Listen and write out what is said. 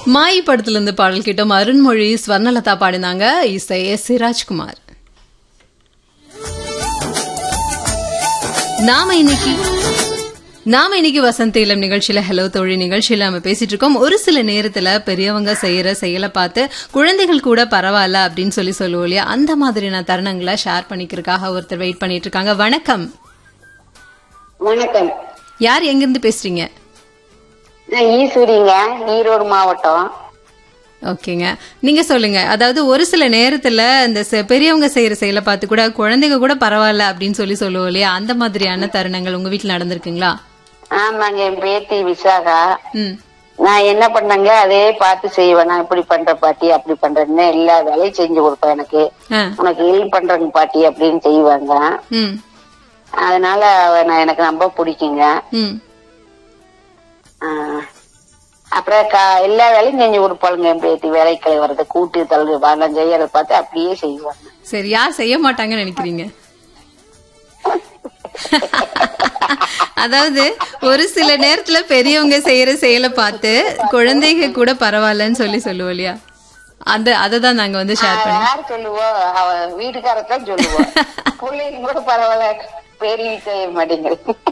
மாயி படத்துல இருந்து பாடல் கேட்டோம் அருண்மொழி ஸ்வர்ணலதா பாடினாங்க இசை எஸ் சிராஜ்குமார் நாம இன்னைக்கு நாம இன்னைக்கு வசந்த இளம் நிகழ்ச்சியில ஹலோ தோழி நிகழ்ச்சியில நம்ம பேசிட்டு இருக்கோம் ஒரு சில நேரத்துல பெரியவங்க செய்யற செயலை பார்த்து குழந்தைகள் கூட பரவாயில்ல அப்படின்னு சொல்லி சொல்லுவோம் இல்லையா அந்த மாதிரியான தருணங்களை ஷேர் பண்ணிக்கிறதுக்காக ஒருத்தர் வெயிட் பண்ணிட்டு இருக்காங்க வணக்கம் வணக்கம் யார் எங்க இருந்து பேசுறீங்க நான் ஈஸ்வரிங்க ஈரோடு மாவட்டம் ஓகேங்க நீங்க சொல்லுங்க அதாவது ஒரு சில நேரத்துல இந்த செ- பெரியவங்க செய்யற செயலை பார்த்து கூட குழந்தைங்க கூட பரவாயில்ல அப்படின்னு சொல்லி சொல்லுவோம் இல்லையா அந்த மாதிரியான தருணங்கள் உங்க வீட்டுல நடந்திருக்குங்களா ஆமாங்க என் பேத்தி விசாகா ம் நான் என்ன பண்ணேங்க அதே பார்த்து செய்வேன் நான் இப்படி பண்ற பாட்டி அப்படி பண்றேன்னு எல்லா வேலையும் செஞ்சு கொடுப்பேன் எனக்கு ஆ உனக்கு ஹெல்ப் பண்றேங்க பாட்டி அப்படின்னு செய்வாங்க ம் அதனால அவ நான் எனக்கு ரொம்ப பிடிக்குங்க ம் ஆ, அப்புறம் கா- எல்லா வேலையும் செஞ்சு கொடுப்பாளுங்க என் பேத்தி வேலைக்கு வர்றது கூட்டி தள்ளு நான் செய்யறத பார்த்து அப்படியே செய்வாங்க சரி யார் செய்ய மாட்டாங்கன்னு நினைக்கிறீங்க அதாவது ஒரு சில நேரத்துல பெரியவங்க செய்யற செயலை பார்த்து குழந்தைங்க கூட பரவாயில்லன்னு சொல்லி சொல்லுவோம் இல்லையா அந்த அதை தான் நாங்க வந்து ஷேர் பண்ணி யார் சொல்லுவோம் அவ வீட்டுக்காரத்தான் சொல்லுவோம் பிள்ளைங்க கூட பரவாயில்ல பெரிய செய்ய மாட்டேங்குது